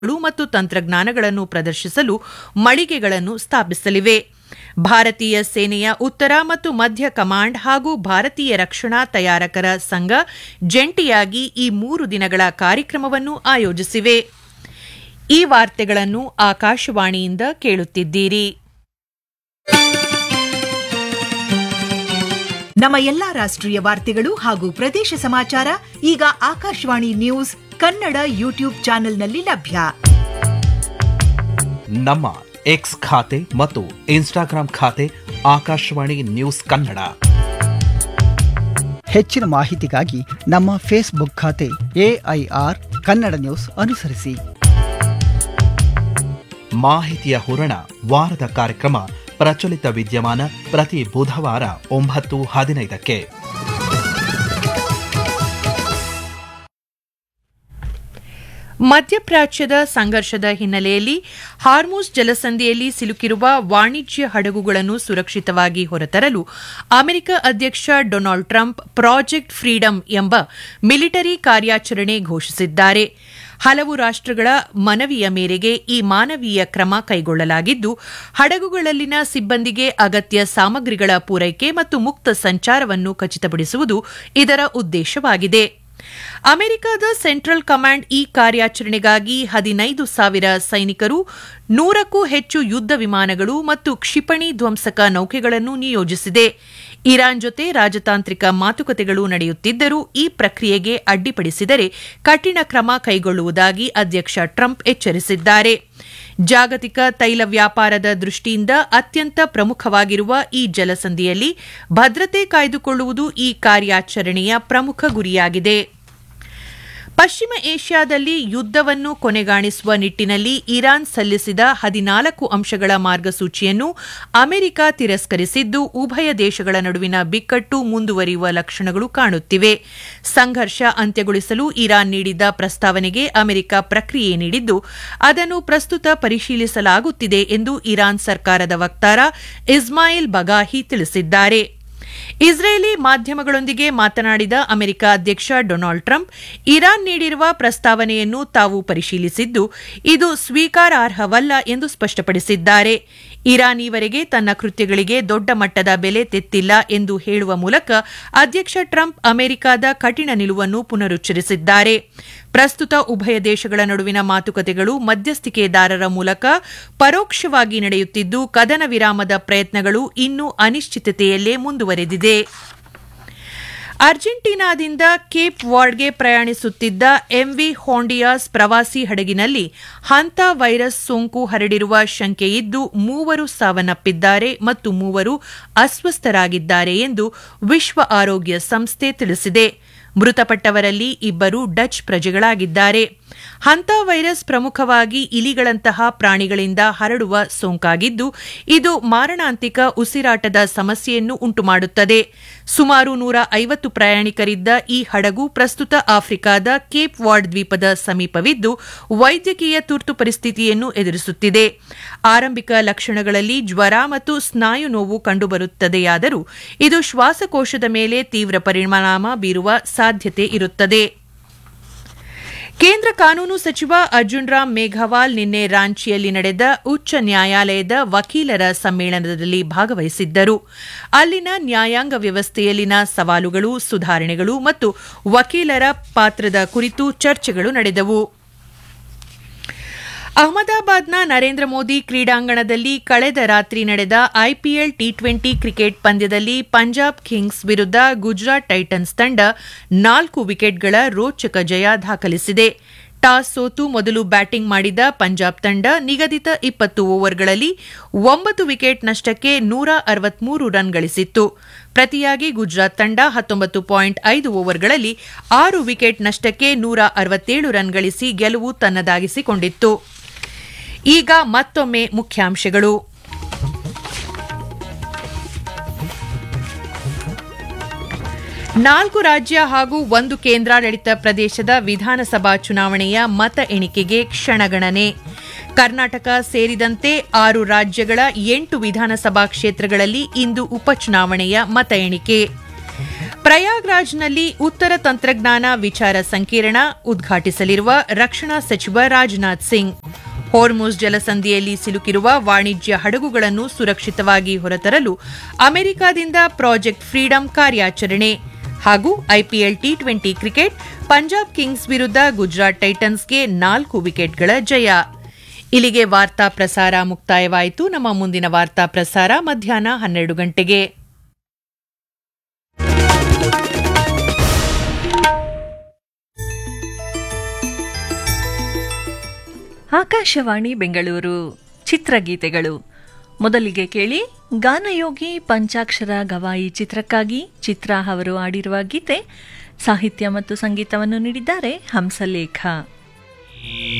ಮತ್ತು ತಂತ್ರಜ್ಞಾನಗಳನ್ನು ಪ್ರದರ್ಶಿಸಲು ಮಳಿಗೆಗಳನ್ನು ಸ್ಥಾಪಿಸಲಿವೆ ಭಾರತೀಯ ಸೇನೆಯ ಉತ್ತರ ಮತ್ತು ಮಧ್ಯ ಕಮಾಂಡ್ ಹಾಗೂ ಭಾರತೀಯ ರಕ್ಷಣಾ ತಯಾರಕರ ಸಂಘ ಜಂಟಿಯಾಗಿ ಈ ಮೂರು ದಿನಗಳ ಕಾರ್ಯಕ್ರಮವನ್ನು ಆಯೋಜಿಸಿವೆ ಈ ವಾರ್ತೆಗಳನ್ನು ಆಕಾಶವಾಣಿಯಿಂದ ಕೇಳುತ್ತಿದ್ದೀರಿ ನಮ್ಮ ಎಲ್ಲಾ ರಾಷ್ಟ್ರೀಯ ವಾರ್ತೆಗಳು ಹಾಗೂ ಪ್ರದೇಶ ಸಮಾಚಾರ ಈಗ ಆಕಾಶವಾಣಿ ನ್ಯೂಸ್ ಕನ್ನಡ ಯೂಟ್ಯೂಬ್ ಚಾನೆಲ್ನಲ್ಲಿ ಲಭ್ಯ ನಮ್ಮ ಎಕ್ಸ್ ಖಾತೆ ಮತ್ತು ಇನ್ಸ್ಟಾಗ್ರಾಂ ಖಾತೆ ಆಕಾಶವಾಣಿ ನ್ಯೂಸ್ ಕನ್ನಡ ಹೆಚ್ಚಿನ ಮಾಹಿತಿಗಾಗಿ ನಮ್ಮ ಫೇಸ್ಬುಕ್ ಖಾತೆ ಎಐಆರ್ ಕನ್ನಡ ನ್ಯೂಸ್ ಅನುಸರಿಸಿ ಮಾಹಿತಿಯ ಹೂರಣ ವಾರದ ಕಾರ್ಯಕ್ರಮ ಪ್ರಚಲಿತ ವಿದ್ಯಮಾನ ಪ್ರತಿ ಬುಧವಾರ ಒಂಬತ್ತು ಹದಿನೈದಕ್ಕೆ ಮಧ್ಯಪ್ರಾಚ್ಯದ ಸಂಘರ್ಷದ ಹಿನ್ನೆಲೆಯಲ್ಲಿ ಹಾರ್ಮೂಸ್ ಜಲಸಂಧಿಯಲ್ಲಿ ಸಿಲುಕಿರುವ ವಾಣಿಜ್ಯ ಹಡಗುಗಳನ್ನು ಸುರಕ್ಷಿತವಾಗಿ ಹೊರತರಲು ಅಮೆರಿಕ ಅಧ್ಯಕ್ಷ ಡೊನಾಲ್ಡ್ ಟ್ರಂಪ್ ಪ್ರಾಜೆಕ್ಟ್ ಫ್ರೀಡಂ ಎಂಬ ಮಿಲಿಟರಿ ಕಾರ್ಯಾಚರಣೆ ಘೋಷಿಸಿದ್ದಾರೆ ಹಲವು ರಾಷ್ಟ್ರಗಳ ಮನವಿಯ ಮೇರೆಗೆ ಈ ಮಾನವೀಯ ಕ್ರಮ ಕೈಗೊಳ್ಳಲಾಗಿದ್ದು ಹಡಗುಗಳಲ್ಲಿನ ಸಿಬ್ಬಂದಿಗೆ ಅಗತ್ಯ ಸಾಮಗ್ರಿಗಳ ಪೂರೈಕೆ ಮತ್ತು ಮುಕ್ತ ಸಂಚಾರವನ್ನು ಖಚಿತಪಡಿಸುವುದು ಇದರ ಉದ್ದೇಶವಾಗಿದೆ ಅಮೆರಿಕದ ಸೆಂಟ್ರಲ್ ಕಮಾಂಡ್ ಈ ಕಾರ್ಯಾಚರಣೆಗಾಗಿ ಹದಿನೈದು ಸಾವಿರ ಸೈನಿಕರು ನೂರಕ್ಕೂ ಹೆಚ್ಚು ಯುದ್ಧ ವಿಮಾನಗಳು ಮತ್ತು ಕ್ಷಿಪಣಿ ಧ್ವಂಸಕ ನೌಕೆಗಳನ್ನು ನಿಯೋಜಿಸಿದೆ ಇರಾನ್ ಜೊತೆ ರಾಜತಾಂತ್ರಿಕ ಮಾತುಕತೆಗಳು ನಡೆಯುತ್ತಿದ್ದರೂ ಈ ಪ್ರಕ್ರಿಯೆಗೆ ಅಡ್ಡಿಪಡಿಸಿದರೆ ಕಠಿಣ ಕ್ರಮ ಕೈಗೊಳ್ಳುವುದಾಗಿ ಅಧ್ಯಕ್ಷ ಟ್ರಂಪ್ ಎಚ್ಚರಿಸಿದ್ದಾರೆ ಜಾಗತಿಕ ತೈಲ ವ್ಯಾಪಾರದ ದೃಷ್ಟಿಯಿಂದ ಅತ್ಯಂತ ಪ್ರಮುಖವಾಗಿರುವ ಈ ಜಲಸಂಧಿಯಲ್ಲಿ ಭದ್ರತೆ ಕಾಯ್ದುಕೊಳ್ಳುವುದು ಈ ಕಾರ್ಯಾಚರಣೆಯ ಪ್ರಮುಖ ಗುರಿಯಾಗಿದೆ ಪಶ್ಚಿಮ ಏಷ್ಯಾದಲ್ಲಿ ಯುದ್ದವನ್ನು ಕೊನೆಗಾಣಿಸುವ ನಿಟ್ಟಿನಲ್ಲಿ ಇರಾನ್ ಸಲ್ಲಿಸಿದ ಹದಿನಾಲ್ಕು ಅಂಶಗಳ ಮಾರ್ಗಸೂಚಿಯನ್ನು ಅಮೆರಿಕ ತಿರಸ್ಕರಿಸಿದ್ದು ಉಭಯ ದೇಶಗಳ ನಡುವಿನ ಬಿಕ್ಕಟ್ಟು ಮುಂದುವರಿಯುವ ಲಕ್ಷಣಗಳು ಕಾಣುತ್ತಿವೆ ಸಂಘರ್ಷ ಅಂತ್ಯಗೊಳಿಸಲು ಇರಾನ್ ನೀಡಿದ್ದ ಪ್ರಸ್ತಾವನೆಗೆ ಅಮೆರಿಕ ಪ್ರಕ್ರಿಯೆ ನೀಡಿದ್ದು ಅದನ್ನು ಪ್ರಸ್ತುತ ಪರಿಶೀಲಿಸಲಾಗುತ್ತಿದೆ ಎಂದು ಇರಾನ್ ಸರ್ಕಾರದ ವಕ್ತಾರ ಇಸ್ಮಾಯಿಲ್ ಬಗಾಹಿ ತಿಳಿಸಿದ್ದಾರೆ ಇಸ್ರೇಲಿ ಮಾಧ್ಯಮಗಳೊಂದಿಗೆ ಮಾತನಾಡಿದ ಅಮೆರಿಕ ಅಧ್ಯಕ್ಷ ಡೊನಾಲ್ಡ್ ಟ್ರಂಪ್ ಇರಾನ್ ನೀಡಿರುವ ಪ್ರಸ್ತಾವನೆಯನ್ನು ತಾವು ಪರಿಶೀಲಿಸಿದ್ದು ಇದು ಸ್ವೀಕಾರಾರ್ಹವಲ್ಲ ಎಂದು ಸ್ಪಷ್ಟಪಡಿಸಿದ್ದಾರೆ ಇರಾನ್ ಈವರೆಗೆ ತನ್ನ ಕೃತ್ಯಗಳಿಗೆ ದೊಡ್ಡ ಮಟ್ಟದ ಬೆಲೆ ತೆತ್ತಿಲ್ಲ ಎಂದು ಹೇಳುವ ಮೂಲಕ ಅಧ್ಯಕ್ಷ ಟ್ರಂಪ್ ಅಮೆರಿಕದ ಕಠಿಣ ನಿಲುವನ್ನು ಪುನರುಚ್ಚರಿಸಿದ್ದಾರೆ ಪ್ರಸ್ತುತ ಉಭಯ ದೇಶಗಳ ನಡುವಿನ ಮಾತುಕತೆಗಳು ಮಧ್ಯಸ್ಥಿಕೆದಾರರ ಮೂಲಕ ಪರೋಕ್ಷವಾಗಿ ನಡೆಯುತ್ತಿದ್ದು ಕದನ ವಿರಾಮದ ಪ್ರಯತ್ನಗಳು ಇನ್ನೂ ಅನಿಶ್ಚಿತತೆಯಲ್ಲೇ ಮುಂದುವರೆದಿದೆ ಅರ್ಜೆಂಟೀನಾದಿಂದ ಕೇಪ್ ವಾರ್ಡ್ಗೆ ಪ್ರಯಾಣಿಸುತ್ತಿದ್ದ ಎಂವಿ ಹೋಂಡಿಯಾಸ್ ಪ್ರವಾಸಿ ಹಡಗಿನಲ್ಲಿ ಹಂತ ವೈರಸ್ ಸೋಂಕು ಹರಡಿರುವ ಶಂಕೆಯಿದ್ದು ಮೂವರು ಸಾವನ್ನಪ್ಪಿದ್ದಾರೆ ಮತ್ತು ಮೂವರು ಅಸ್ವಸ್ಥರಾಗಿದ್ದಾರೆ ಎಂದು ವಿಶ್ವ ಆರೋಗ್ಯ ಸಂಸ್ಥೆ ತಿಳಿಸಿದೆ ಮೃತಪಟ್ಟವರಲ್ಲಿ ಇಬ್ಬರು ಡಚ್ ಪ್ರಜೆಗಳಾಗಿದ್ದಾರೆ ಹಂತ ವೈರಸ್ ಪ್ರಮುಖವಾಗಿ ಇಲಿಗಳಂತಹ ಪ್ರಾಣಿಗಳಿಂದ ಹರಡುವ ಸೋಂಕಾಗಿದ್ದು ಇದು ಮಾರಣಾಂತಿಕ ಉಸಿರಾಟದ ಸಮಸ್ಯೆಯನ್ನು ಉಂಟುಮಾಡುತ್ತದೆ ಸುಮಾರು ನೂರ ಐವತ್ತು ಪ್ರಯಾಣಿಕರಿದ್ದ ಈ ಹಡಗು ಪ್ರಸ್ತುತ ಆಫ್ರಿಕಾದ ಕೇಪ್ ವಾರ್ಡ್ ದ್ವೀಪದ ಸಮೀಪವಿದ್ದು ವೈದ್ಯಕೀಯ ತುರ್ತು ಪರಿಸ್ಥಿತಿಯನ್ನು ಎದುರಿಸುತ್ತಿದೆ ಆರಂಭಿಕ ಲಕ್ಷಣಗಳಲ್ಲಿ ಜ್ವರ ಮತ್ತು ಸ್ನಾಯು ನೋವು ಕಂಡುಬರುತ್ತದೆಯಾದರೂ ಇದು ಶ್ವಾಸಕೋಶದ ಮೇಲೆ ತೀವ್ರ ಪರಿಣಾಮ ಬೀರುವ ಸಾಧ್ಯತೆ ಇರುತ್ತದೆ ಕೇಂದ್ರ ಕಾನೂನು ಸಚಿವ ಅರ್ಜುನ್ ರಾಮ್ ಮೇಘವಾಲ್ ನಿನ್ನೆ ರಾಂಚಿಯಲ್ಲಿ ನಡೆದ ಉಚ್ಚ ನ್ಯಾಯಾಲಯದ ವಕೀಲರ ಸಮ್ಮೇಳನದಲ್ಲಿ ಭಾಗವಹಿಸಿದ್ದರು ಅಲ್ಲಿನ ನ್ಯಾಯಾಂಗ ವ್ಯವಸ್ಥೆಯಲ್ಲಿನ ಸವಾಲುಗಳು ಸುಧಾರಣೆಗಳು ಮತ್ತು ವಕೀಲರ ಪಾತ್ರದ ಕುರಿತು ಚರ್ಚೆಗಳು ನಡೆದವು ಅಹಮದಾಬಾದ್ನ ನರೇಂದ್ರ ಮೋದಿ ಕ್ರೀಡಾಂಗಣದಲ್ಲಿ ಕಳೆದ ರಾತ್ರಿ ನಡೆದ ಐಪಿಎಲ್ ಟಿ ಟ್ವೆಂಟಿ ಕ್ರಿಕೆಟ್ ಪಂದ್ಯದಲ್ಲಿ ಪಂಜಾಬ್ ಕಿಂಗ್ಸ್ ವಿರುದ್ಧ ಗುಜರಾತ್ ಟೈಟನ್ಸ್ ತಂಡ ನಾಲ್ಕು ವಿಕೆಟ್ಗಳ ರೋಚಕ ಜಯ ದಾಖಲಿಸಿದೆ ಟಾಸ್ ಸೋತು ಮೊದಲು ಬ್ಯಾಟಿಂಗ್ ಮಾಡಿದ ಪಂಜಾಬ್ ತಂಡ ನಿಗದಿತ ಇಪ್ಪತ್ತು ಓವರ್ಗಳಲ್ಲಿ ಒಂಬತ್ತು ವಿಕೆಟ್ ನಷ್ಟಕ್ಕೆ ನೂರ ಅರವತ್ಮೂರು ರನ್ ಗಳಿಸಿತ್ತು ಪ್ರತಿಯಾಗಿ ಗುಜರಾತ್ ತಂಡ ಹತ್ತೊಂಬತ್ತು ಪಾಯಿಂಟ್ ಐದು ಓವರ್ಗಳಲ್ಲಿ ಆರು ವಿಕೆಟ್ ನಷ್ಟಕ್ಕೆ ನೂರ ಅರವತ್ತೇಳು ರನ್ ಗಳಿಸಿ ಗೆಲುವು ತನ್ನದಾಗಿಸಿಕೊಂಡಿತ್ತು ಈಗ ಮತ್ತೊಮ್ಮೆ ಮುಖ್ಯಾಂಶಗಳು ನಾಲ್ಕು ರಾಜ್ಯ ಹಾಗೂ ಒಂದು ಕೇಂದ್ರಾಡಳಿತ ಪ್ರದೇಶದ ವಿಧಾನಸಭಾ ಚುನಾವಣೆಯ ಮತ ಎಣಿಕೆಗೆ ಕ್ಷಣಗಣನೆ ಕರ್ನಾಟಕ ಸೇರಿದಂತೆ ಆರು ರಾಜ್ಯಗಳ ಎಂಟು ವಿಧಾನಸಭಾ ಕ್ಷೇತ್ರಗಳಲ್ಲಿ ಇಂದು ಉಪಚುನಾವಣೆಯ ಮತ ಎಣಿಕೆ ಪ್ರಯಾಗ್ರಾಜ್ನಲ್ಲಿ ಉತ್ತರ ತಂತ್ರಜ್ಞಾನ ವಿಚಾರ ಸಂಕಿರಣ ಉದ್ಘಾಟಿಸಲಿರುವ ರಕ್ಷಣಾ ಸಚಿವ ರಾಜನಾಥ್ ಸಿಂಗ್ ಹೋರ್ಮುಸ್ ಜಲಸಂಧಿಯಲ್ಲಿ ಸಿಲುಕಿರುವ ವಾಣಿಜ್ಯ ಹಡಗುಗಳನ್ನು ಸುರಕ್ಷಿತವಾಗಿ ಹೊರತರಲು ಅಮೆರಿಕದಿಂದ ಪ್ರಾಜೆಕ್ಟ್ ಫ್ರೀಡಂ ಕಾರ್ಯಾಚರಣೆ ಹಾಗೂ IPL T twenty cricket Punjab kings ವಿರುದ್ಧ ಗುಜರಾತ್ ಟೈಟನ್ಸ್ಗೆ ನಾಲ್ಕು ವಿಕೆಟ್ಗಳ ಜಯ ಇಲ್ಲಿಗೆ ವಾರ್ತಾ ಪ್ರಸಾರ ಮುಕ್ತಾಯವಾಯಿತು ನಮ್ಮ ಮುಂದಿನ ವಾರ್ತಾ ಪ್ರಸಾರ ಮಧ್ಯಾಹ್ನ ಹನ್ನೆರಡು ಗಂಟೆಗೆ ಆಕಾಶವಾಣಿ ಬೆಂಗಳೂರು ಚಿತ್ರಗೀತೆಗಳು ಮೊದಲಿಗೆ ಕೇಳಿ ಗಾನಯೋಗಿ ಪಂಚಾಕ್ಷರ ಗವಾಯಿ ಚಿತ್ರಕ್ಕಾಗಿ ಚಿತ್ರ ಅವರು ಆಡಿರುವ ಗೀತೆ ಸಾಹಿತ್ಯ ಮತ್ತು ಸಂಗೀತವನ್ನು ನೀಡಿದ್ದಾರೆ ಹಂಸಲೇಖ